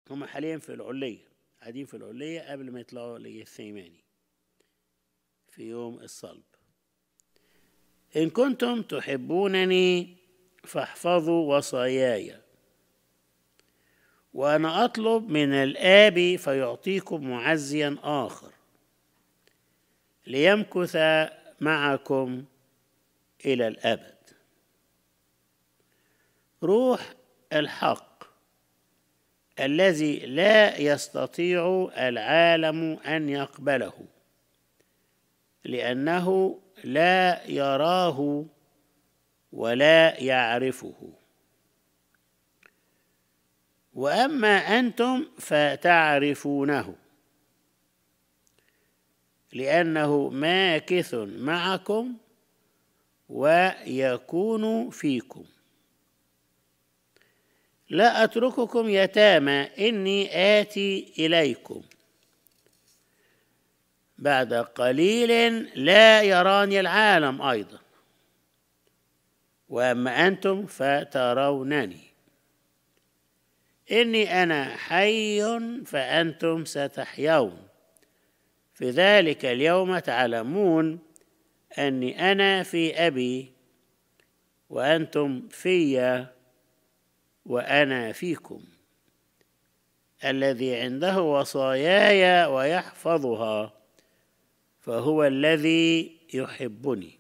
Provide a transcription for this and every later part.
هم حاليا في العلية قاعدين في العلية قبل ما يطلعوا للثيماني في يوم الصلب إن كنتم تحبونني فاحفظوا وصاياي وأنا أطلب من الآب فيعطيكم معزيا آخر ليمكث معكم إلى الأبد روح الحق الذي لا يستطيع العالم أن يقبله لأنه لا يراه ولا يعرفه واما انتم فتعرفونه لانه ماكث معكم ويكون فيكم لا اترككم يتامى اني اتي اليكم بعد قليل لا يراني العالم ايضا واما انتم فترونني اني انا حي فانتم ستحيون في ذلك اليوم تعلمون اني انا في ابي وانتم في وانا فيكم الذي عنده وصاياي ويحفظها فهو الذي يحبني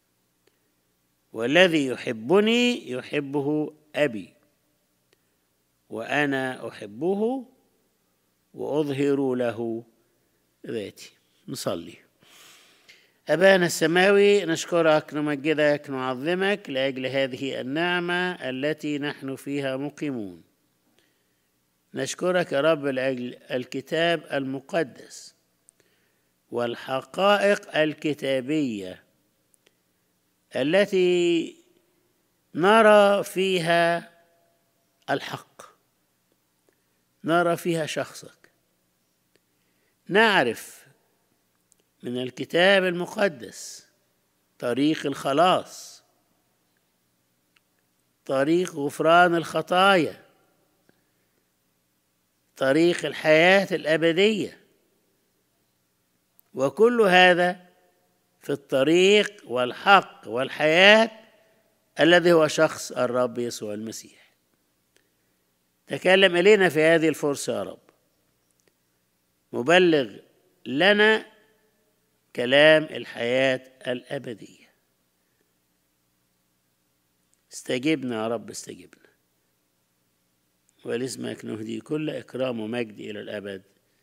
والذي يحبني يحبه ابي وانا احبه واظهر له ذاتي نصلي ابانا السماوي نشكرك نمجدك نعظمك لاجل هذه النعمه التي نحن فيها مقيمون نشكرك يا رب لاجل الكتاب المقدس والحقائق الكتابيه التي نرى فيها الحق نرى فيها شخصك نعرف من الكتاب المقدس طريق الخلاص طريق غفران الخطايا طريق الحياه الابديه وكل هذا في الطريق والحق والحياه الذي هو شخص الرب يسوع المسيح تكلم الينا في هذه الفرصه يا رب مبلغ لنا كلام الحياه الابديه استجبنا يا رب استجبنا ولاسمك نهدي كل اكرام ومجد الى الابد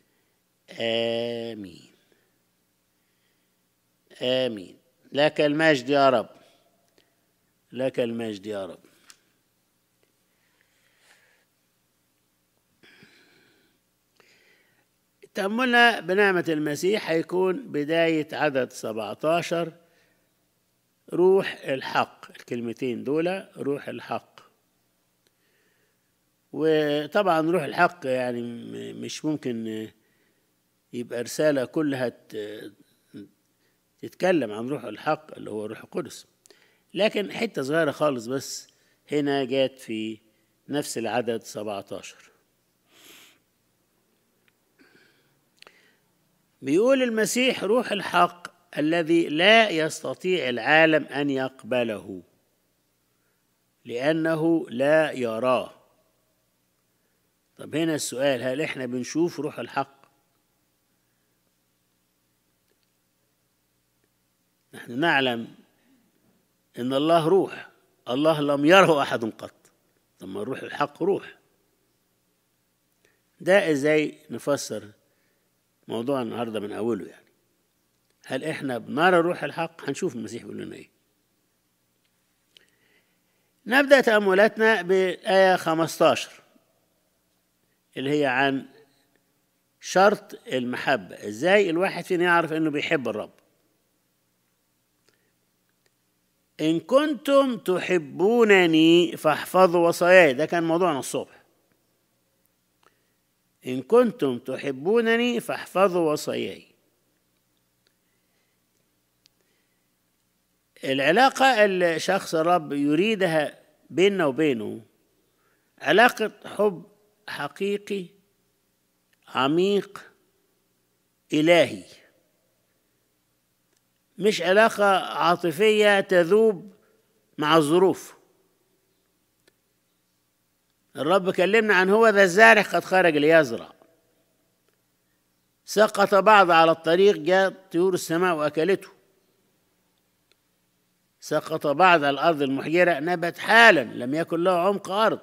امين امين لك المجد يا رب لك المجد يا رب تأملنا بنعمة المسيح هيكون بداية عدد 17 روح الحق الكلمتين دول روح الحق وطبعا روح الحق يعني مش ممكن يبقى رسالة كلها تتكلم عن روح الحق اللي هو روح القدس لكن حتة صغيرة خالص بس هنا جات في نفس العدد 17 بيقول المسيح روح الحق الذي لا يستطيع العالم ان يقبله لانه لا يراه طب هنا السؤال هل احنا بنشوف روح الحق نحن نعلم ان الله روح الله لم يره احد قط طب ما الروح الحق روح ده ازاي نفسر موضوع النهارده من اوله يعني هل احنا بنرى روح الحق هنشوف المسيح بيقول لنا ايه نبدا تاملاتنا بايه 15 اللي هي عن شرط المحبه ازاي الواحد فينا يعرف انه بيحب الرب ان كنتم تحبونني فاحفظوا وصاياي ده كان موضوعنا الصبح إن كنتم تحبونني فاحفظوا وصاياي العلاقة اللي شخص الرب يريدها بيننا وبينه علاقة حب حقيقي عميق إلهي مش علاقة عاطفية تذوب مع الظروف الرب كلمنا عن هو ذا الزارع قد خرج ليزرع سقط بعض على الطريق جاء طيور السماء وأكلته سقط بعض على الأرض المحجرة نبت حالا لم يكن له عمق أرض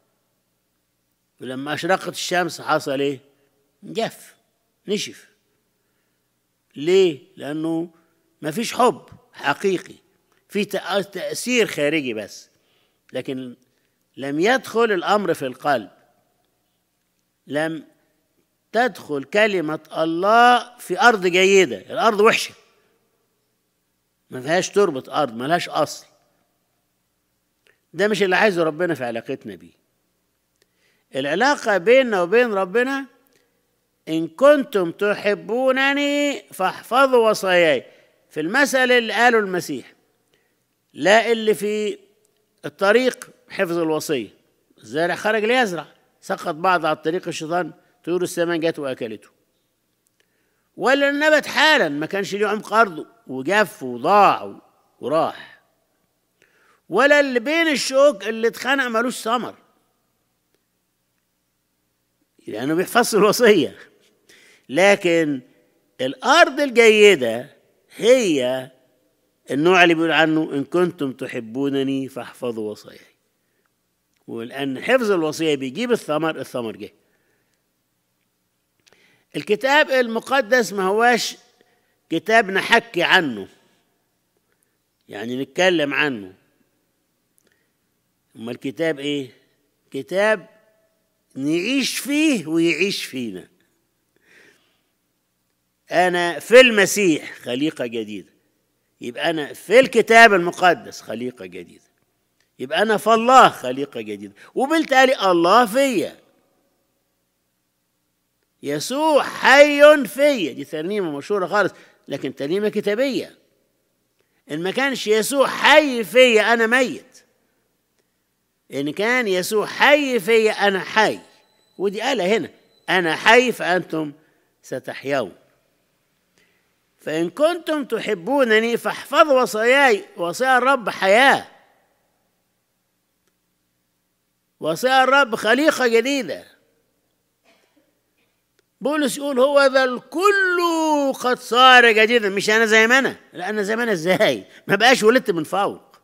ولما أشرقت الشمس حصل إيه؟ جف نشف ليه؟ لأنه ما فيش حب حقيقي في تأثير خارجي بس لكن لم يدخل الأمر في القلب لم تدخل كلمة الله في أرض جيدة الأرض وحشة ما فيهاش تربة أرض ما لهاش أصل ده مش اللي عايزه ربنا في علاقتنا بيه العلاقة بيننا وبين ربنا إن كنتم تحبونني فاحفظوا وصاياي في المثل اللي قاله المسيح لا اللي في الطريق حفظ الوصية الزارع خرج ليزرع سقط بعض على الطريق الشيطان طيور السماء جت وأكلته ولا النبت حالا ما كانش ليه عمق أرضه وجف وضاع وراح ولا اللي بين الشوك اللي اتخنق ملوش ثمر لأنه بيحفظ الوصية لكن الأرض الجيدة هي النوع اللي بيقول عنه إن كنتم تحبونني فاحفظوا وصاياي ولأن حفظ الوصية بيجيب الثمر الثمر جه الكتاب المقدس ما هواش كتاب نحكي عنه يعني نتكلم عنه أما الكتاب إيه؟ كتاب نعيش فيه ويعيش فينا أنا في المسيح خليقة جديدة يبقى أنا في الكتاب المقدس خليقة جديدة يبقى أنا في الله خليقة جديدة وبالتالي الله فيا يسوع حي فيا دي ترنيمة مشهورة خالص لكن ترنيمة كتابية إن ما كانش يسوع حي فيا أنا ميت إن كان يسوع حي فيا أنا حي ودي قالها هنا أنا حي فأنتم ستحيون فإن كنتم تحبونني فاحفظوا وصاياي وصايا الرب حياة وصايا الرب خليقة جديدة بولس يقول هو ذا الكل قد صار جديدا مش أنا زي ما أنا لا أنا زي ما أنا إزاي ما بقاش ولدت من فوق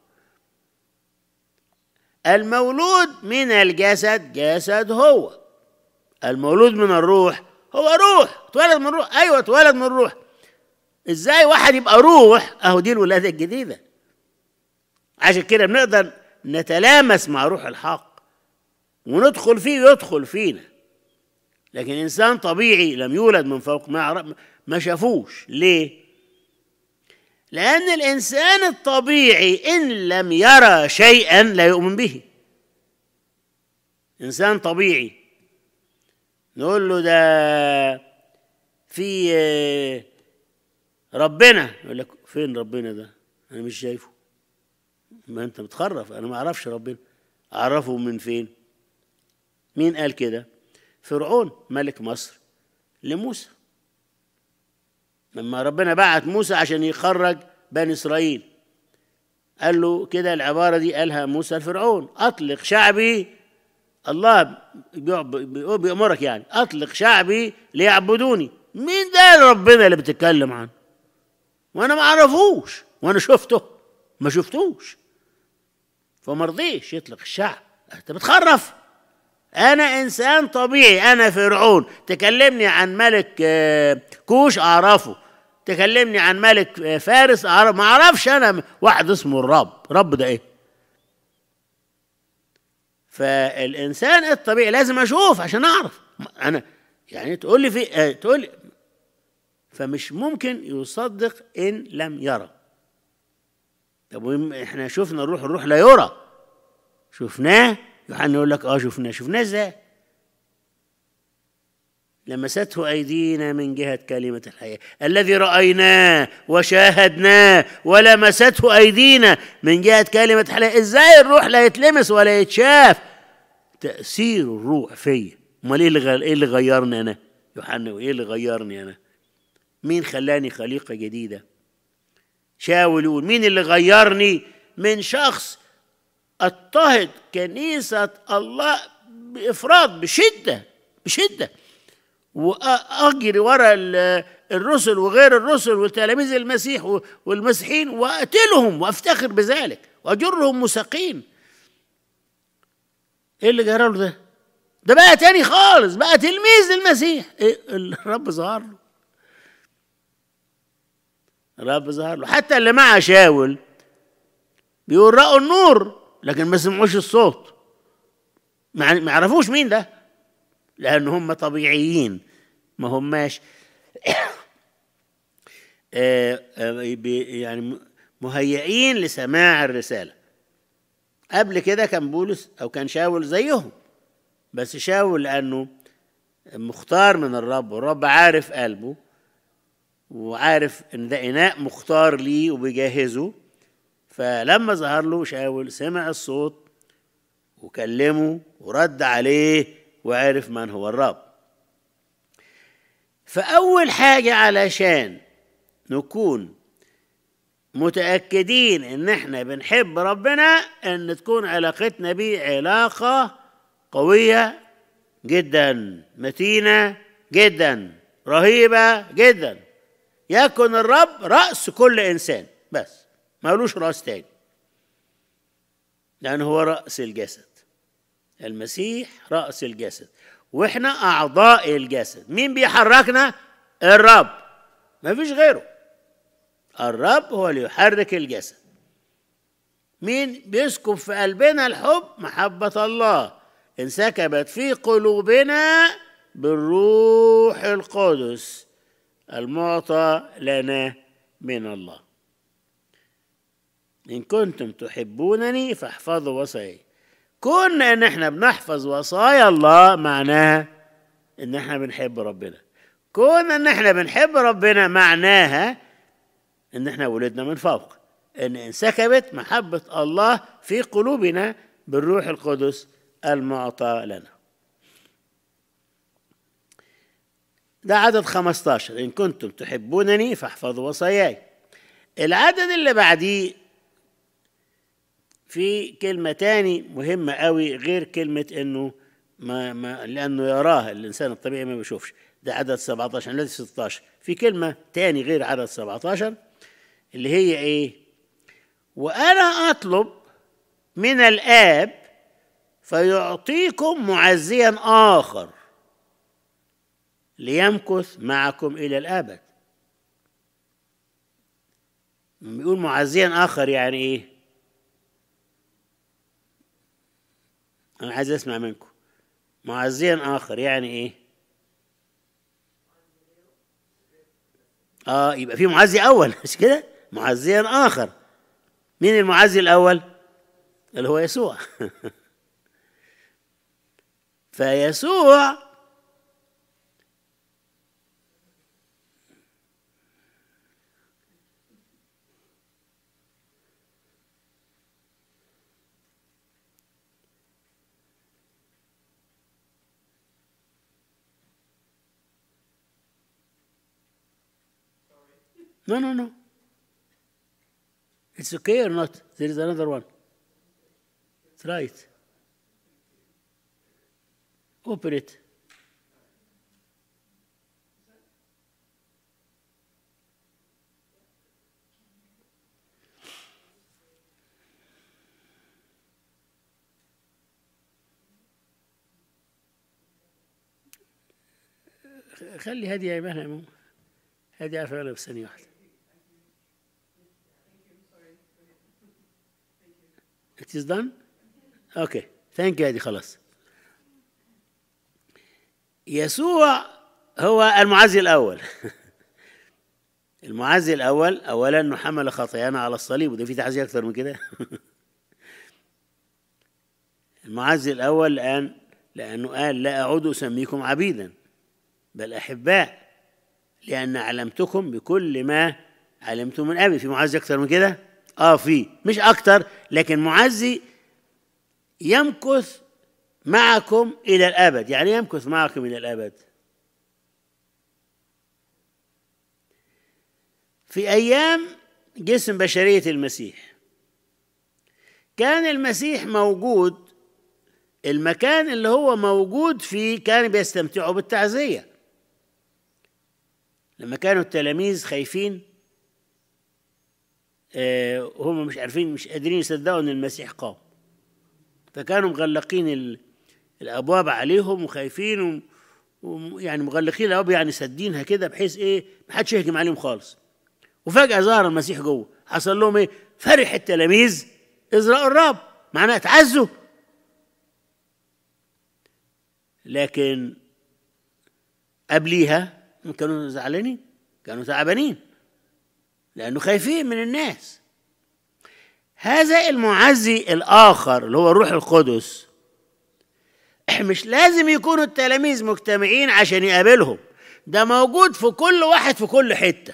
المولود من الجسد جسد هو المولود من الروح هو روح اتولد من روح ايوه اتولد من روح ازاي واحد يبقى روح اهو دي الولاده الجديده عشان كده بنقدر نتلامس مع روح الحق وندخل فيه ويدخل فينا لكن انسان طبيعي لم يولد من فوق ما ما شافوش ليه لأن الإنسان الطبيعي إن لم يرى شيئا لا يؤمن به إنسان طبيعي نقول له ده في ربنا يقول لك فين ربنا ده أنا مش شايفه ما أنت متخرف أنا ما أعرفش ربنا أعرفه من فين مين قال كده فرعون ملك مصر لموسى لما ربنا بعت موسى عشان يخرج بني اسرائيل قال له كده العباره دي قالها موسى لفرعون اطلق شعبي الله بيأمرك يعني اطلق شعبي ليعبدوني مين ده ربنا اللي بتتكلم عنه وانا ما اعرفوش وانا شفته ما شفتوش فما رضيش يطلق الشعب انت بتخرف انا انسان طبيعي انا فرعون تكلمني عن ملك كوش اعرفه تكلمني عن ملك فارس أعرف ما اعرفش انا واحد اسمه الرب رب ده ايه فالانسان الطبيعي لازم اشوف عشان اعرف انا يعني تقول لي في تقول لي فمش ممكن يصدق ان لم يرى طب احنا شفنا الروح الروح لا يرى شفناه يوحنا يقول لك اه شفناه شفناه ازاي لمسته ايدينا من جهه كلمه الحياه الذي رايناه وشاهدناه ولمسته ايدينا من جهه كلمه الحياه ازاي الروح لا يتلمس ولا يتشاف تاثير الروح فيا امال ايه اللي ايه اللي غيرني انا يوحنا وايه اللي غيرني انا مين خلاني خليقه جديده شاول يقول مين اللي غيرني من شخص اضطهد كنيسه الله بافراط بشده بشده واجري ورا الرسل وغير الرسل وتلاميذ المسيح والمسيحيين واقتلهم وافتخر بذلك واجرهم مساقين ايه اللي جرى له ده؟ ده بقى تاني خالص بقى تلميذ المسيح إيه الرب ظهر له الرب ظهر له حتى اللي مع شاول بيقول رأوا النور لكن ما سمعوش الصوت ما يعرفوش مين ده لأن هم طبيعيين ما هماش يعني مهيئين لسماع الرسالة قبل كده كان بولس أو كان شاول زيهم بس شاول لأنه مختار من الرب والرب عارف قلبه وعارف إن ده إناء مختار ليه وبيجهزه فلما ظهر له شاول سمع الصوت وكلمه ورد عليه وعرف من هو الرب فأول حاجة علشان نكون متأكدين إن إحنا بنحب ربنا إن تكون علاقتنا بيه علاقة قوية جدا متينة جدا رهيبة جدا يكن الرب رأس كل إنسان بس مالوش رأس تاني لأنه هو رأس الجسد المسيح رأس الجسد واحنا اعضاء الجسد مين بيحركنا الرب ما فيش غيره الرب هو اللي يحرك الجسد مين بيسكب في قلبنا الحب محبة الله انسكبت في قلوبنا بالروح القدس المعطى لنا من الله إن كنتم تحبونني فاحفظوا وصاياي كنا ان احنا بنحفظ وصايا الله معناها ان احنا بنحب ربنا كنا ان احنا بنحب ربنا معناها ان احنا ولدنا من فوق ان انسكبت محبة الله في قلوبنا بالروح القدس المعطى لنا ده عدد 15 إن كنتم تحبونني فاحفظوا وصاياي العدد اللي بعديه في كلمة تاني مهمة قوي غير كلمة إنه ما ما لأنه يراه الإنسان الطبيعي ما بيشوفش ده عدد 17 الذي 16 في كلمة تاني غير عدد 17 اللي هي إيه؟ وأنا أطلب من الآب فيعطيكم معزيا آخر ليمكث معكم إلى الأبد بيقول معزيا آخر يعني إيه؟ أنا عايز أسمع منكم معزيا آخر يعني إيه؟ آه يبقى في معزي أول مش كده؟ معزيا آخر مين المعزي الأول؟ اللي هو يسوع فيسوع No, no, no. It's okay or not? There is another one. Try it. Open it. خلي هذه يا ايمان يا ماما هذه عارفه انا بثانيه واحده It is done? Okay. Thank you هذه خلاص. يسوع هو المعزي الأول. المعزي الأول أولا أنه حمل خطايانا على الصليب وده في تعزية أكثر من كده. المعزي الأول الآن لأنه قال لا أعود أسميكم عبيدا بل أحباء لأن علمتكم بكل ما علمتم من أبي في معزي أكثر من كده؟ اه في مش اكتر لكن معزي يمكث معكم الى الابد يعني يمكث معكم الى الابد في أيام جسم بشرية المسيح كان المسيح موجود المكان اللي هو موجود فيه كان بيستمتعوا بالتعزية لما كانوا التلاميذ خايفين آه، هم مش عارفين مش قادرين يصدقوا ان المسيح قام فكانوا مغلقين ال- الابواب عليهم وخايفين و- ويعني مغلقين الابواب يعني سادينها كده بحيث ايه محدش يهجم عليهم خالص وفجاه ظهر المسيح جوه حصل لهم ايه فرح التلاميذ ازرقوا الرب معناها اتعزوا لكن قبليها كانوا زعلانين كانوا تعبانين لأنه خايفين من الناس هذا المعزي الآخر اللي هو الروح القدس مش لازم يكونوا التلاميذ مجتمعين عشان يقابلهم ده موجود في كل واحد في كل حتة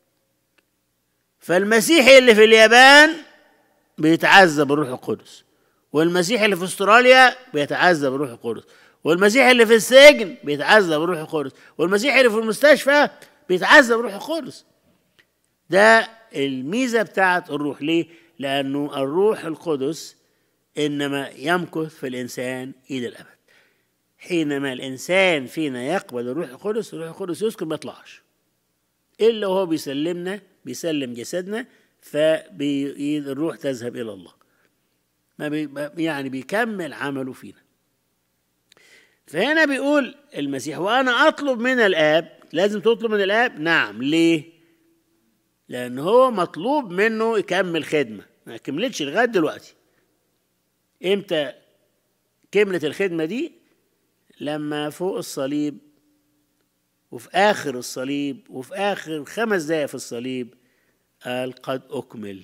فالمسيحي اللي في اليابان بيتعزى بالروح القدس والمسيحي اللي في استراليا بيتعزى بالروح القدس والمسيحي اللي في السجن بيتعزى بالروح القدس والمسيحي اللي في المستشفى بيتعزى بالروح القدس ده الميزة بتاعت الروح ليه؟ لأنه الروح القدس إنما يمكث في الإنسان إلى الأبد حينما الإنسان فينا يقبل الروح القدس الروح القدس يسكن ما يطلعش إلا وهو بيسلمنا بيسلم جسدنا فالروح تذهب إلى الله ما بي يعني بيكمل عمله فينا فهنا بيقول المسيح وأنا أطلب من الآب لازم تطلب من الآب نعم ليه؟ لأن هو مطلوب منه يكمل خدمة ما كملتش لغاية دلوقتي إمتى كملت الخدمة دي لما فوق الصليب وفي آخر الصليب وفي آخر خمس دقايق في الصليب قال قد أكمل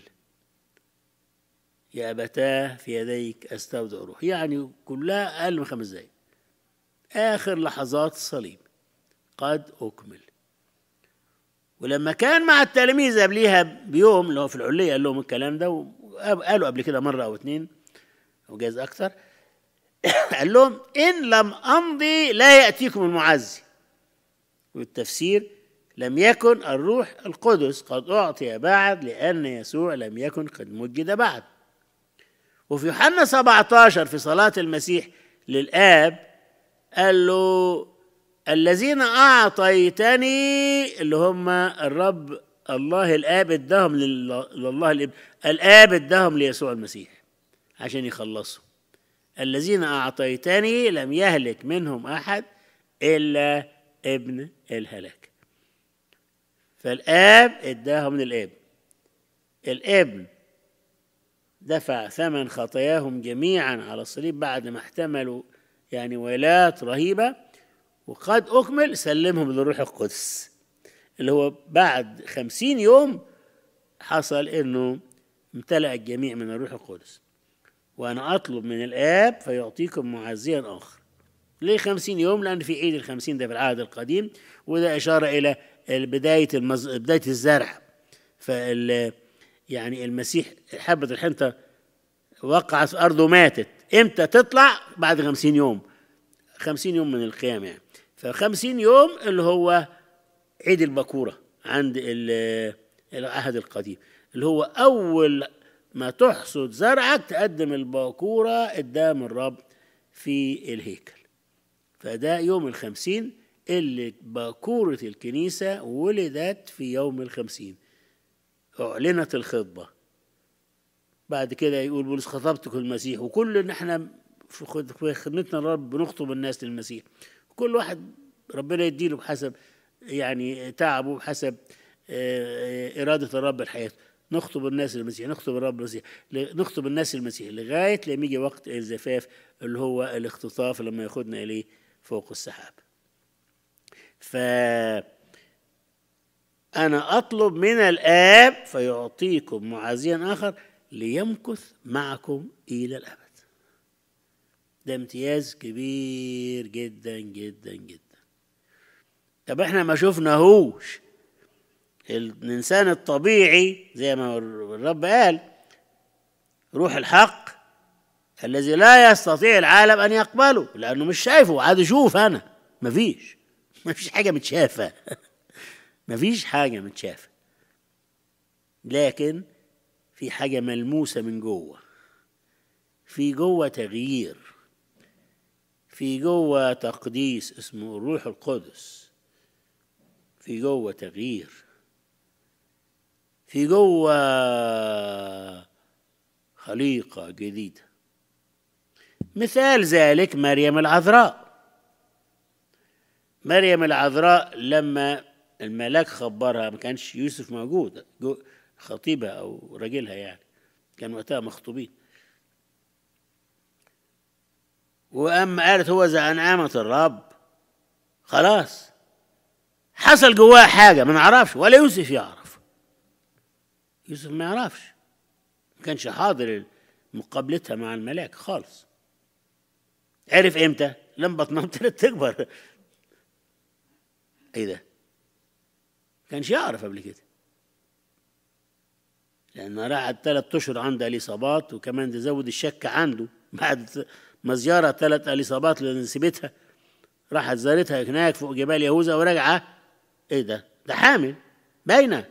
يا أبتاه في يديك أستودع روحي يعني كلها أقل من خمس دقايق آخر لحظات الصليب قد أكمل ولما كان مع التلاميذ قبليها بيوم اللي هو في العلية قال لهم الكلام ده وقالوا قبل كده مرة أو اتنين أو جايز أكتر قال لهم إن لم أمضي لا يأتيكم المعزي والتفسير لم يكن الروح القدس قد أعطي بعد لأن يسوع لم يكن قد مجد بعد وفي يوحنا 17 في صلاة المسيح للآب قال له الذين أعطيتني اللي هم الرب الله الآب اداهم لله الابن الآب اداهم ليسوع المسيح عشان يخلصوا الذين أعطيتني لم يهلك منهم أحد إلا ابن الهلاك فالآب اداهم للابن الابن دفع ثمن خطاياهم جميعا على الصليب بعد ما احتملوا يعني ويلات رهيبة وقد أكمل سلمهم للروح القدس اللي هو بعد خمسين يوم حصل إنه امتلأ الجميع من الروح القدس وأنا أطلب من الآب فيعطيكم معزيا آخر ليه خمسين يوم لأن في عيد الخمسين ده في العهد القديم وده إشارة إلى بداية المز... بداية الزرع فال يعني المسيح حبة الحنطة وقعت في أرضه ماتت إمتى تطلع بعد خمسين يوم خمسين يوم من القيامة يعني فخمسين يوم اللي هو عيد البكورة عند العهد القديم اللي هو أول ما تحصد زرعك تقدم البكورة قدام الرب في الهيكل فده يوم الخمسين اللي بكورة الكنيسة ولدت في يوم الخمسين أعلنت الخطبة بعد كده يقول بولس خطبتك المسيح وكل ان احنا في خدمتنا الرب بنخطب الناس للمسيح كل واحد ربنا يديله بحسب يعني تعبه بحسب إرادة الرب لحياته نخطب الناس للمسيح نخطب الرب المسيح نخطب الناس للمسيح لغاية لما يجي وقت الزفاف اللي هو الاختطاف لما ياخدنا إليه فوق السحاب ف أنا أطلب من الآب فيعطيكم معازيا آخر ليمكث معكم إلى الأبد ده امتياز كبير جدا جدا جدا طب احنا ما شفناهوش الإنسان الطبيعي زي ما الرب قال روح الحق الذي لا يستطيع العالم أن يقبله لأنه مش شايفه عاد أشوف أنا مفيش مفيش حاجة متشافة مفيش حاجة متشافة لكن في حاجة ملموسة من جوه في جوه تغيير في جوه تقديس اسمه الروح القدس في جوه تغيير في جوه خليقة جديدة مثال ذلك مريم العذراء مريم العذراء لما الملاك خبرها ما كانش يوسف موجود خطيبها او راجلها يعني كان وقتها مخطوبين واما قالت هو ذا انعامة الرب خلاص حصل جواها حاجة ما نعرفش ولا يوسف يعرف يوسف ما يعرفش ما كانش حاضر مقابلتها مع الملاك خالص عرف امتى لما بطنها ابتدت تكبر ايه ده كانش يعرف قبل كده لأن قعد ثلاث أشهر عند اليصابات وكمان تزود الشك عنده بعد ما زيارة ثلاث اليصابات اللي سيبتها راحت زارتها هناك فوق جبال يهوذا وراجعة إيه ده؟ ده حامل باينة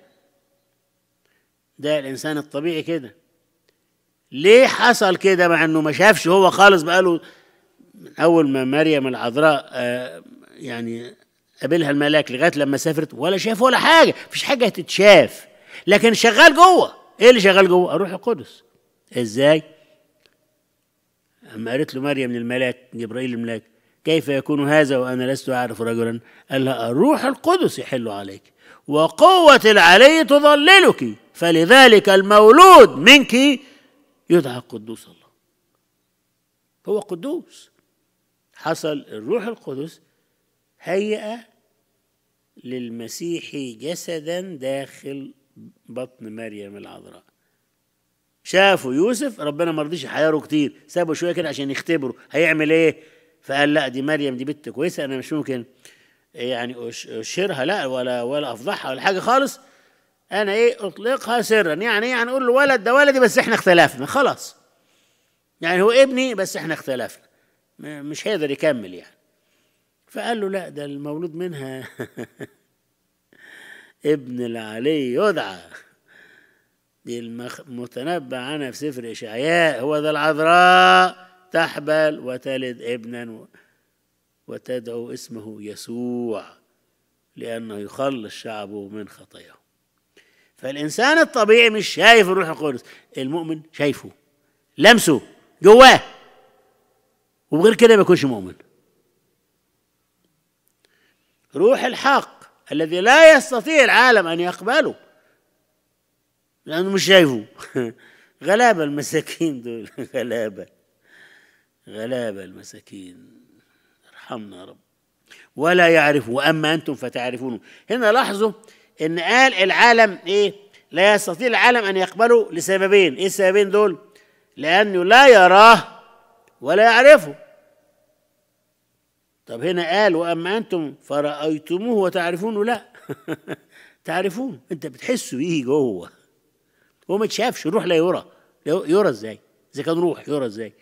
ده الإنسان الطبيعي كده ليه حصل كده مع إنه ما شافش هو خالص بقاله من أول ما مريم العذراء آه يعني قابلها الملاك لغايه لما سافرت ولا شاف ولا حاجه مفيش حاجه تتشاف لكن شغال جوه ايه اللي شغال جوه الروح القدس ازاي اما قالت له مريم للملاك جبرائيل الملاك كيف يكون هذا وانا لست اعرف رجلا قال لها الروح القدس يحل عليك وقوة العلي تظللك فلذلك المولود منك يدعى قدوس الله هو قدوس حصل الروح القدس هيأ للمسيح جسدا داخل بطن مريم العذراء شافوا يوسف ربنا ما رضيش يحيره كتير سابه شويه كده عشان يختبره هيعمل ايه فقال لا دي مريم دي بنت كويسه انا مش ممكن يعني اشيرها لا ولا ولا افضحها ولا حاجه خالص انا ايه اطلقها سرا يعني يعني اقول له ولد ده ولدي بس احنا اختلفنا خلاص يعني هو ابني بس احنا اختلفنا مش هيقدر يكمل يعني فقال له لا ده المولود منها ابن العلي يدعى دي المتنبأ عنها في سفر إشعياء هو ذا العذراء تحبل وتلد ابنا وتدعو اسمه يسوع لأنه يخلص شعبه من خطاياه فالإنسان الطبيعي مش شايف الروح القدس المؤمن شايفه لمسه جواه وغير كده ما يكونش مؤمن روح الحق الذي لا يستطيع العالم ان يقبله لانه مش شايفه غلابه المساكين دول غلابه غلابه المساكين ارحمنا يا رب ولا يعرفوا واما انتم فتعرفونه هنا لاحظوا ان قال العالم ايه لا يستطيع العالم ان يقبله لسببين ايه السببين دول لانه لا يراه ولا يعرفه طب هنا قال واما انتم فرايتموه وتعرفونه لا تعرفون انت بتحسوا بيه جوه هو ما تشافش الروح لا يرى يرى ازاي اذا كان روح يرى ازاي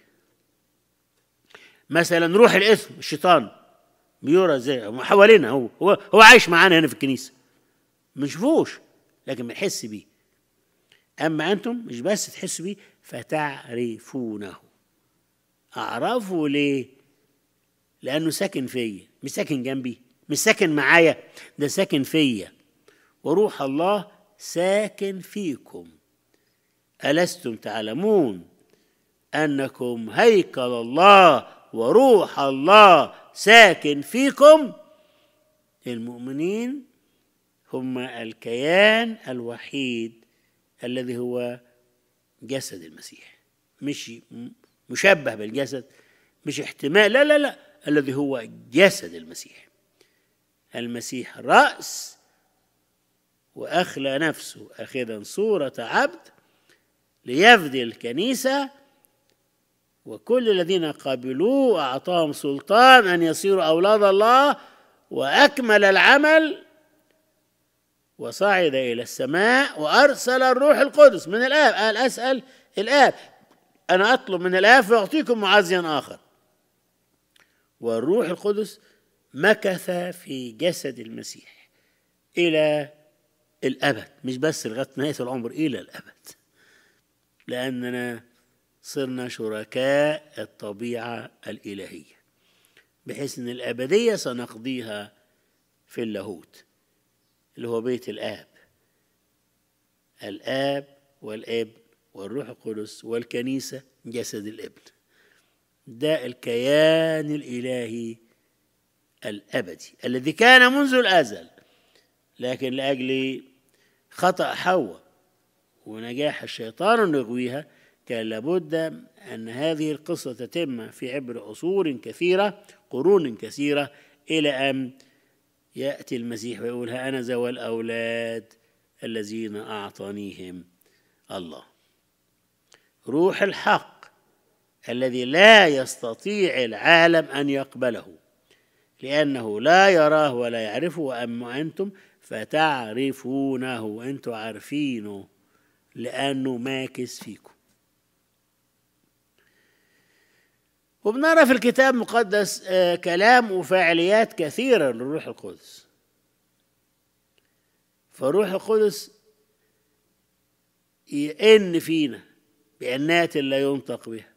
مثلا روح الاثم الشيطان بيرى ازاي حوالينا هو هو هو عايش معانا هنا في الكنيسه ما نشوفوش لكن بنحس بيه اما انتم مش بس تحسوا بيه فتعرفونه اعرفه ليه لانه ساكن فيا مش ساكن جنبي مش ساكن معايا ده ساكن فيا وروح الله ساكن فيكم ألستم تعلمون أنكم هيكل الله وروح الله ساكن فيكم المؤمنين هم الكيان الوحيد الذي هو جسد المسيح مش مشبه بالجسد مش احتمال لا لا لا الذي هو جسد المسيح المسيح رأس وأخلى نفسه أخذا صورة عبد ليفدي الكنيسة وكل الذين قبلوه أعطاهم سلطان أن يصيروا أولاد الله وأكمل العمل وصعد إلى السماء وأرسل الروح القدس من الآب قال أسأل الآب أنا أطلب من الآب فيعطيكم معزيا آخر والروح القدس مكث في جسد المسيح إلى الأبد مش بس لغاية نهاية العمر إلى الأبد لأننا صرنا شركاء الطبيعة الإلهية بحيث أن الأبدية سنقضيها في اللاهوت اللي هو بيت الآب الآب والابن والروح القدس والكنيسة جسد الابن ده الكيان الإلهي الأبدي الذي كان منذ الأزل لكن لأجل خطأ حواء ونجاح الشيطان أن يغويها كان لابد أن هذه القصة تتم في عبر عصور كثيرة قرون كثيرة إلى أن يأتي المسيح ويقول ها أنا ذوى الأولاد الذين أعطانيهم الله روح الحق الذي لا يستطيع العالم أن يقبله لأنه لا يراه ولا يعرفه وأما أنتم فتعرفونه وأنتم عارفينه لأنه ماكس فيكم وبنرى في الكتاب المقدس كلام وفاعليات كثيرة للروح القدس فالروح القدس يئن فينا بأنات لا ينطق بها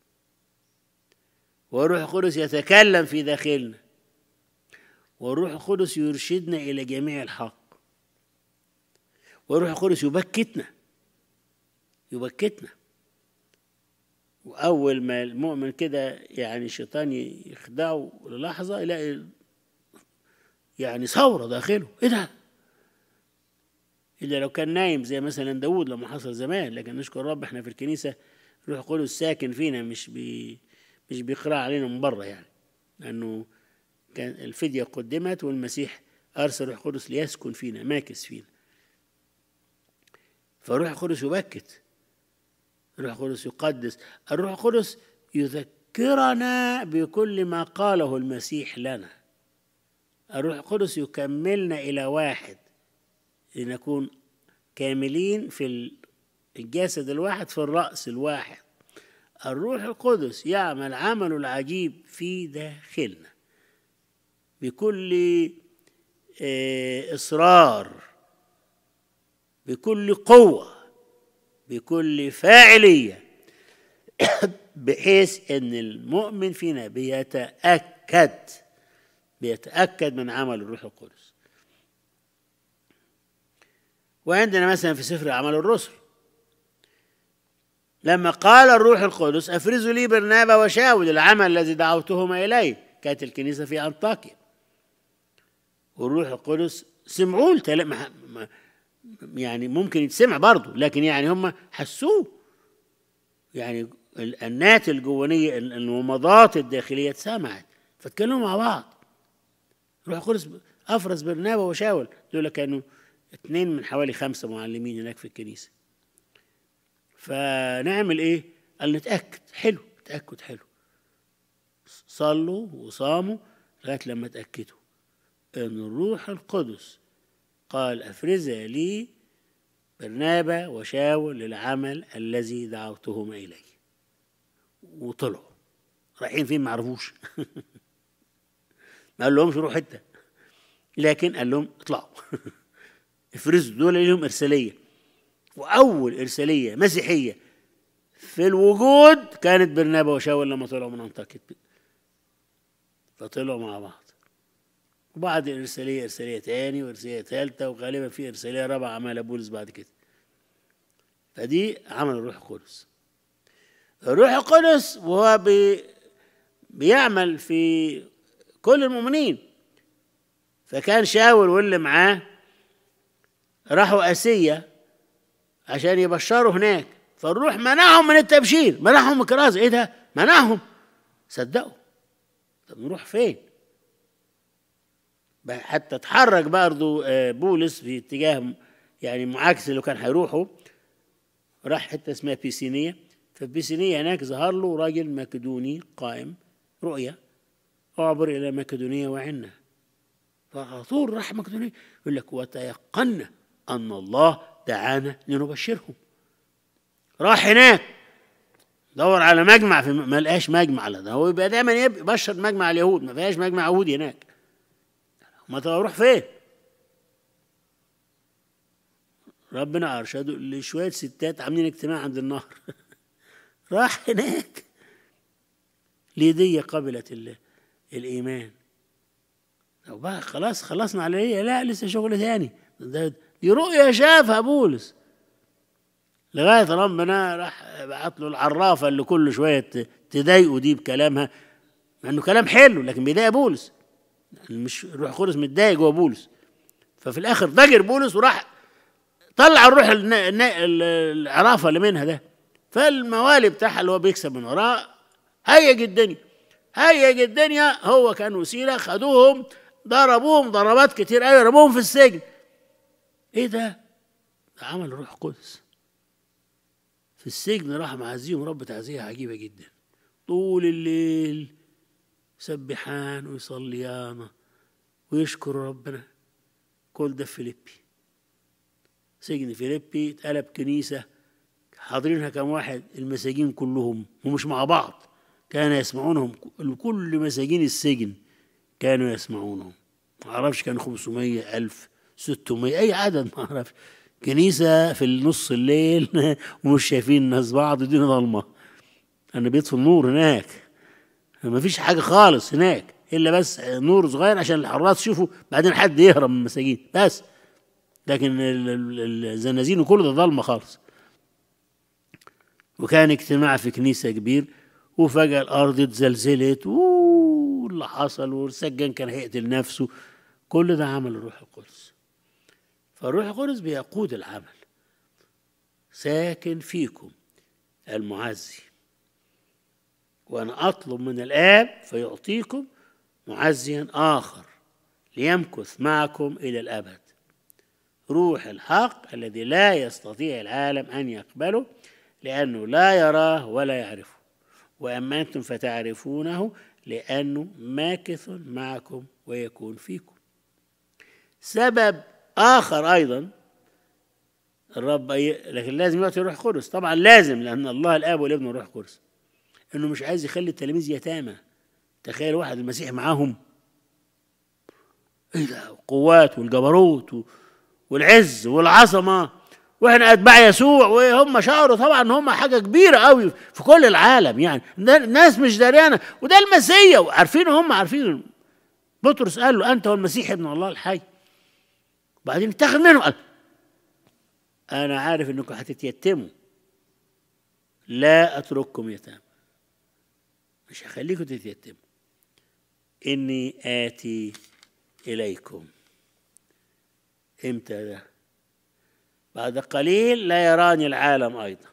والروح القدس يتكلم في داخلنا والروح القدس يرشدنا إلى جميع الحق والروح القدس يبكتنا يبكتنا وأول ما المؤمن كده يعني الشيطان يخدعه للحظة يلاقي يعني ثورة داخله إيه ده؟ إلا لو كان نايم زي مثلا داود لما حصل زمان لكن نشكر رب احنا في الكنيسة روح القدس ساكن فينا مش بي مش بيقرأ علينا من بره يعني لأنه كان الفدية قدمت والمسيح أرسل روح القدس ليسكن فينا ماكس فينا فروح القدس يبكت الروح القدس يقدس الروح القدس يذكرنا بكل ما قاله المسيح لنا الروح القدس يكملنا إلى واحد لنكون كاملين في الجسد الواحد في الرأس الواحد الروح القدس يعمل عمله العجيب في داخلنا بكل إصرار بكل قوة بكل فاعلية بحيث أن المؤمن فينا بيتأكد بيتأكد من عمل الروح القدس وعندنا مثلا في سفر أعمال الرسل لما قال الروح القدس أفرزوا لي برنابا وشاول العمل الذي دعوتهما إليه كانت الكنيسة في أنطاكيا والروح القدس سمعوه يعني ممكن يتسمع برضه لكن يعني هم حسوه يعني النات الجوانية الومضات الداخلية اتسمعت فاتكلموا مع بعض روح القدس أفرز برنابا وشاول دول كانوا اتنين من حوالي خمسة معلمين هناك في الكنيسة فنعمل ايه؟ قال نتأكد حلو تأكد حلو صلوا وصاموا لغاية لما تأكدوا أن الروح القدس قال أفرزا لي برنابا وشاول للعمل الذي دعوتهما إليه وطلعوا رايحين فين ما عرفوش ما قال لهمش روح حته لكن قال لهم اطلعوا افرزوا دول لهم ارساليه واول ارساليه مسيحيه في الوجود كانت برنابا وشاول لما طلعوا من انطاكيا فطلعوا مع بعض وبعد الإرسالية إرسالية تاني وإرسالية ثالثة وغالبا في إرسالية رابعة عملها بولس بعد كده فدي عمل الروح القدس الروح القدس وهو بي بيعمل في كل المؤمنين فكان شاول واللي معاه راحوا آسيا عشان يبشروا هناك فالروح منعهم من التبشير منعهم من الكرازة ايه ده منعهم صدقوا طب نروح فين حتى اتحرك برضه بولس في اتجاه يعني معاكس اللي كان هيروحوا راح حته اسمها بيسينيه ففي بيسينيه هناك ظهر له راجل مكدوني قائم رؤيا اعبر الى مكدونيه وعنا فعلى طول راح مكدونيه يقول لك وتيقنا ان الله دعانا لنبشرهم راح هناك دور على مجمع في ما لقاش مجمع لا ده هو يبقى دايما يبشر مجمع اليهود ما فيهاش مجمع يهودي هناك ما تروح فين ربنا أرشده لشوية ستات عاملين اجتماع عند النهر راح هناك ليدية قبلت ال- الإيمان طب بقى خلاص خلصنا على ايه لا لسه شغل تاني ده دي رؤية شافها بولس لغاية ربنا راح بعت له العرافة اللي كل شوية ت- تضايقه دي بكلامها مع انه كلام حلو لكن بيضايق بولس مش الروح القدس متضايق جوه بولس ففي الاخر ضجر بولس وراح طلع الروح النا- النا- ال- العرافه اللي منها ده فالموالي بتاعها اللي هو بيكسب من وراه هيج الدنيا هيج الدنيا هو كان وسيله خدوهم ضربوهم ضربات كتير قوي رموهم في السجن ايه ده؟ ده عمل الروح القدس في السجن راح معزيهم رب تعزيه عجيبه جدا طول الليل يسبحان ويصليان ويشكر ربنا كل ده في فيليبي سجن فيليبي اتقلب كنيسة حاضرينها كم واحد المساجين كلهم ومش مع بعض كان يسمعونهم كل مساجين السجن كانوا يسمعونهم ما اعرفش كانوا 500 ألف 600 أي عدد ما اعرفش كنيسة في النص الليل ومش شايفين الناس بعض الدنيا ضلمة أنا بيطفي النور هناك ما فيش حاجة خالص هناك إلا بس نور صغير عشان الحراس يشوفوا بعدين حد يهرب من المساجين بس لكن ال- ال- الزنازين وكل ده ضلمة خالص وكان اجتماع في كنيسة كبير وفجأة الأرض اتزلزلت واللي حصل والسجان كان هيقتل نفسه كل ده عمل الروح القدس فالروح القدس بيقود العمل ساكن فيكم المعزي وأنا أطلب من الآب فيعطيكم معزيا آخر ليمكث معكم إلى الأبد روح الحق الذي لا يستطيع العالم أن يقبله لأنه لا يراه ولا يعرفه وأما أنتم فتعرفونه لأنه ماكث معكم ويكون فيكم سبب آخر أيضا الرب أي... لكن لازم يعطي روح قدس طبعا لازم لأن الله الآب والابن والروح القدس إنه مش عايز يخلي التلاميذ يتامى تخيل واحد المسيح معاهم ايه ده القوات والجبروت و- والعز والعظمه واحنا اتباع يسوع وهم شعروا طبعا ان هم حاجه كبيره قوي في كل العالم يعني ده الناس مش دريانه وده المسيا وعارفين هم عارفين بطرس قال له انت هو المسيح ابن الله الحي بعدين اتخذ منه قال انا عارف انكم هتتيتموا لا اترككم يتامى مش هخليكم تتيتموا اني اتي اليكم امتى ده بعد قليل لا يراني العالم ايضا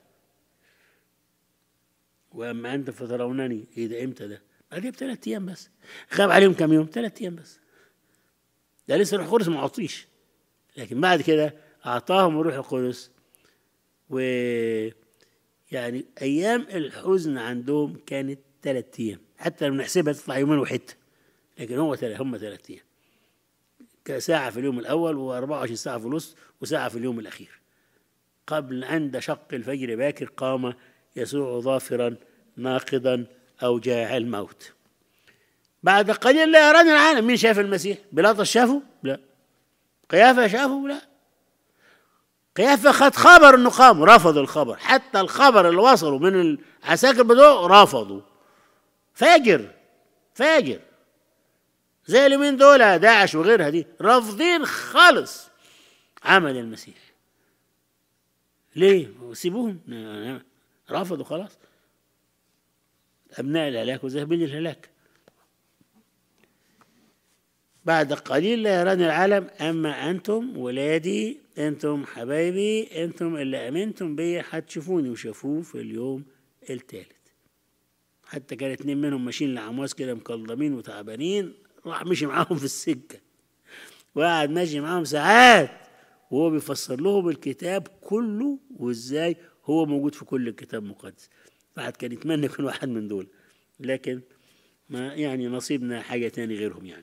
واما انتم فترونني ايه ده امتى ده بعدين بثلاث ايام بس غاب عليهم كم يوم ثلاث ايام بس ده لسه الروح القدس ما اعطيش لكن بعد كده اعطاهم الروح القدس و يعني ايام الحزن عندهم كانت ثلاث ايام حتى لو نحسبها تطلع يومين وحته لكن هو تل- هم ثلاث ايام ساعة في اليوم الأول و24 ساعة في الوسط وساعة في اليوم الأخير قبل عند شق الفجر باكر قام يسوع ظافرا ناقضا أوجاع الموت بعد قليل لا يراني العالم مين شاف المسيح بيلاطس شافه لا قيافة شافه لا قيافة خد خبر انه قام رفض الخبر حتى الخبر اللي وصلوا من العساكر بتوعه رفضوا فاجر فاجر زي اليومين دول داعش وغيرها دي رافضين خالص عمل المسيح ليه سيبوهم رفضوا خلاص أبناء الهلاك وذاهبين الهلاك بعد قليل لا يراني العالم أما أنتم ولادي أنتم حبايبي أنتم اللي أمنتم بي هتشوفوني وشافوه في اليوم الثالث حتى كان اتنين منهم ماشيين لعمواس كده مكلضمين وتعبانين راح مشي معاهم في السكة وقعد ماشي معاهم ساعات وهو بيفسر لهم الكتاب كله وازاي هو موجود في كل الكتاب المقدس واحد كان يتمنى يكون واحد من دول لكن ما يعني نصيبنا حاجة تاني غيرهم يعني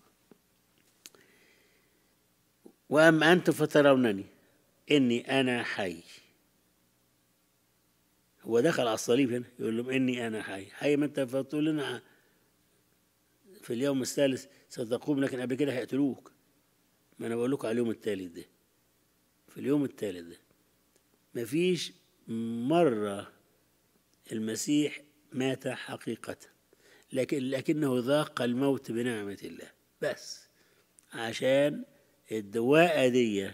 وأما أنتم فترونني إني أنا حي هو دخل على الصليب هنا يقول لهم إني أنا حي حي ما أنت فتقول لنا في اليوم الثالث ستقوم لكن قبل كده هيقتلوك ما أنا بقول لكم على اليوم الثالث ده في اليوم الثالث ده مفيش مرة المسيح مات حقيقة لكن لكنه ذاق الموت بنعمة الله بس عشان الدواء دي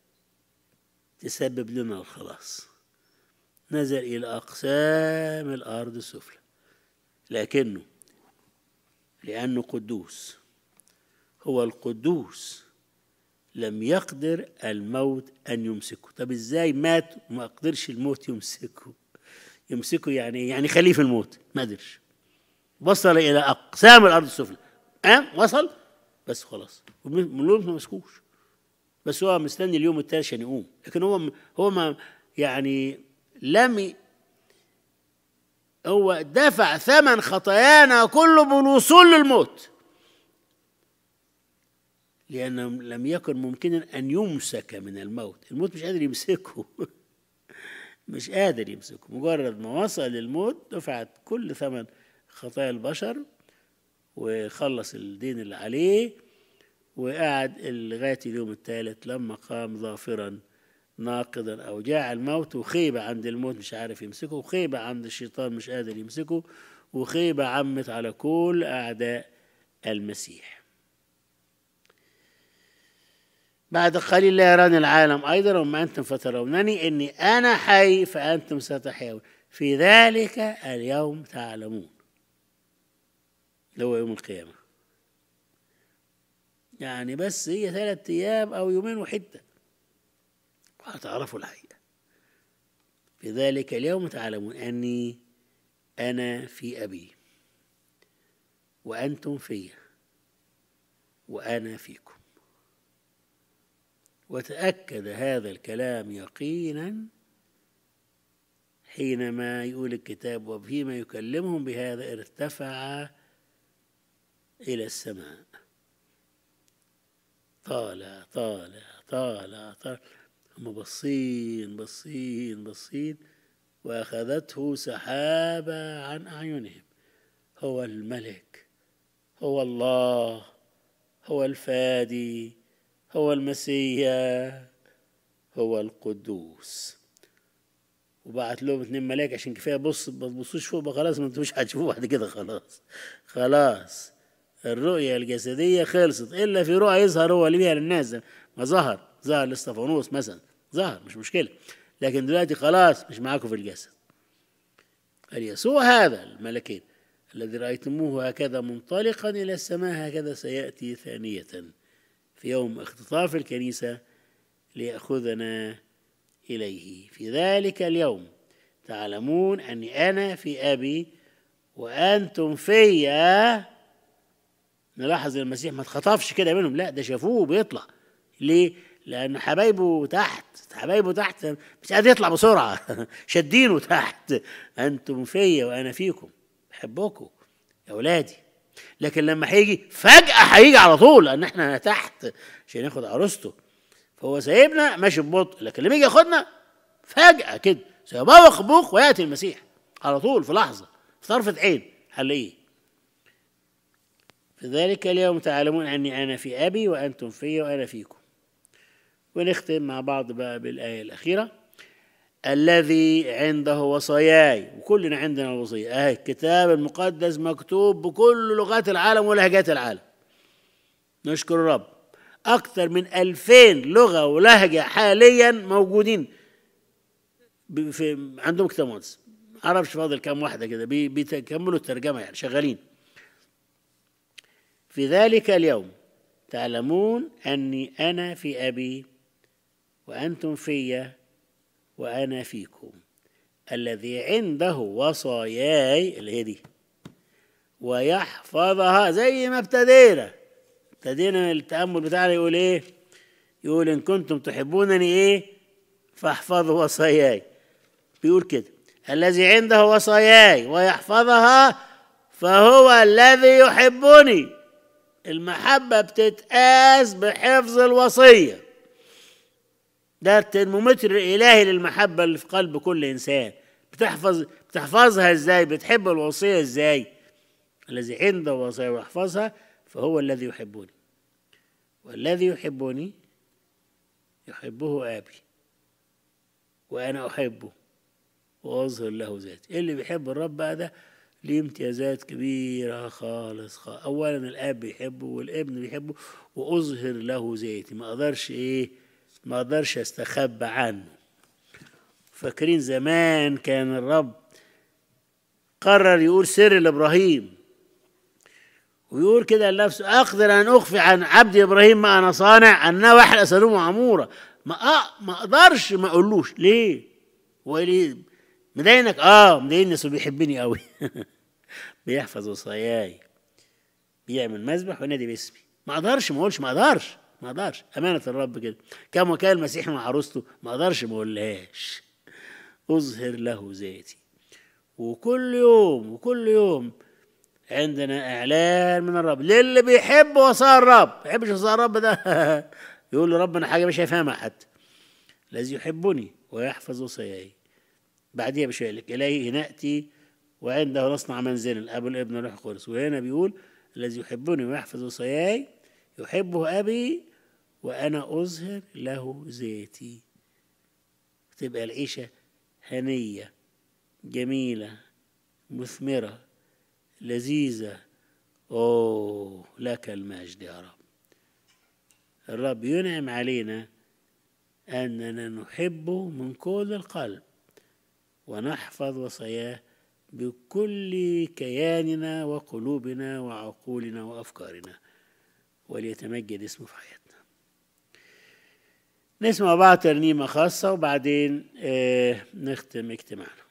تسبب لنا الخلاص نزل إلى أقسام الأرض السفلى لكنه لأنه قدوس هو القدوس لم يقدر الموت أن يمسكه طب إزاي مات وما قدرش الموت يمسكه يمسكه يعني يعني خليه في الموت ما قدرش وصل إلى أقسام الأرض السفلى قام وصل بس خلاص الموت ما مسكوش بس هو مستني اليوم التالي عشان يقوم لكن هو هو ما يعني لم هو دفع ثمن خطايانا كله بالوصول للموت لأنه لم يكن ممكنا أن يمسك من الموت الموت مش قادر يمسكه مش قادر يمسكه مجرد ما وصل للموت دفعت كل ثمن خطايا البشر وخلص الدين اللي عليه وقعد لغاية اليوم الثالث لما قام ظافرا ناقضا أو جاع الموت وخيبة عند الموت مش عارف يمسكه وخيبة عند الشيطان مش قادر يمسكه وخيبة عمت على كل أعداء المسيح بعد قليل لا يراني العالم أيضا وما أنتم فترونني إني أنا حي فأنتم ستحيون في ذلك اليوم تعلمون اللي هو يوم القيامة يعني بس هي ثلاثة أيام أو يومين وحدة وهتعرفوا الحقيقة في ذلك اليوم تعلمون أني أنا في أبي وأنتم في وأنا فيكم وتأكد هذا الكلام يقينا حينما يقول الكتاب وفيما يكلمهم بهذا ارتفع إلى السماء طالع طالع طالع طالع هم بصين بصين بصين وأخذته سحابة عن أعينهم هو الملك هو الله هو الفادي هو المسيح هو القدوس وبعت لهم اتنين ملاك عشان كفايه بص ما تبصوش فوق بقى خلاص ما انتوا مش هتشوفوه بعد كده خلاص خلاص الرؤية الجسدية خلصت إلا في رؤى يظهر هو اللي بيها للناس ما ظهر ظهر لاستفانوس مثلا ظهر مش مشكلة لكن دلوقتي خلاص مش معاكم في الجسد قال يسوع هذا الملكين الذي رأيتموه هكذا منطلقا إلى السماء هكذا سيأتي ثانية في يوم اختطاف الكنيسة ليأخذنا إليه في ذلك اليوم تعلمون أني أنا في أبي وأنتم فيا نلاحظ المسيح ما اتخطفش كده منهم لا ده شافوه بيطلع ليه؟ لأن حبايبه تحت حبايبه تحت مش قادر يطلع بسرعة شادينه تحت أنتم فيا وأنا فيكم بحبكم يا أولادي لكن لما هيجي فجأة هيجي على طول لأن احنا تحت عشان ياخد عروسته فهو سايبنا ماشي ببطء لكن لما يجي ياخدنا فجأة كده سيبوق بوق ويأتي المسيح على طول في لحظة في طرفة عين هنلاقيه في ذلك اليوم تعلمون أني أنا في أبي وأنتم في وأنا فيكم ونختم مع بعض بقى بالآية الأخيرة الذي عنده وصاياي وكلنا عندنا وصية أهي الكتاب المقدس مكتوب بكل لغات العالم ولهجات العالم نشكر الرب أكثر من ألفين لغة ولهجة حاليا موجودين في عندهم كتاب مقدس معرفش فاضل كام واحدة كده بيكملوا الترجمة يعني شغالين في ذلك اليوم تعلمون أني أنا في أبي وأنتم في وأنا فيكم الذي عنده وصاياي اللي هي دي ويحفظها زي ما ابتدينا ابتدينا التأمل بتاعنا يقول إيه؟ يقول إن كنتم تحبونني إيه؟ فاحفظوا وصاياي بيقول كده الذي عنده وصاياي ويحفظها فهو الذي يحبني المحبة بتتقاس بحفظ الوصية ده الترمومتر الإلهي للمحبة اللي في قلب كل إنسان بتحفظ بتحفظها إزاي بتحب الوصية إزاي الذي عنده وصية ويحفظها فهو الذي يحبني والذي يحبني يحبه أبي وأنا أحبه وأظهر له ذاتي اللي بيحب الرب بقى ده ليه امتيازات كبيرة خالص, خالص أولا الأب بيحبه والابن بيحبه وأظهر له ذاتي ما أقدرش إيه ما أقدرش أستخبى عنه فاكرين زمان كان الرب قرر يقول سر لإبراهيم ويقول كده لنفسه أقدر أن أخفي عن عبد إبراهيم ما أنا صانع أنه واحد أسلوم عمورة ما أ... ما أقدرش ما أقولوش ليه؟ هو ليه؟ مضايقنك؟ آه مضايقني أصل بيحبني قوي بيحفظ وصاياي بيعمل مذبح وينادي باسمي ما أقدرش ما أقولش ما أقدرش ما أقدرش أمانة الرب كده كم وكان المسيح مع عروسته ما أقدرش ما أقولهاش أظهر له ذاتي وكل يوم وكل يوم عندنا اعلان من الرب للي بيحب وصايا الرب ما يحبش وصايا الرب ده يقول له ربنا حاجه مش هيفهمها حتى الذي يحبني ويحفظ وصاياي بعديها بشويه لك اليه ناتي وعنده نصنع منزلا الاب والابن والروح القدس وهنا بيقول الذي يحبني ويحفظ وصاياي يحبه ابي وانا اظهر له ذاتي تبقى العيشه هنيه جميله مثمره لذيذة أوه لك المجد يا رب الرب ينعم علينا أننا نحبه من كل القلب ونحفظ وصاياه بكل كياننا وقلوبنا وعقولنا وأفكارنا وليتمجد اسمه في حياتنا نسمع بعض ترنيمة خاصة وبعدين آه نختم اجتماعنا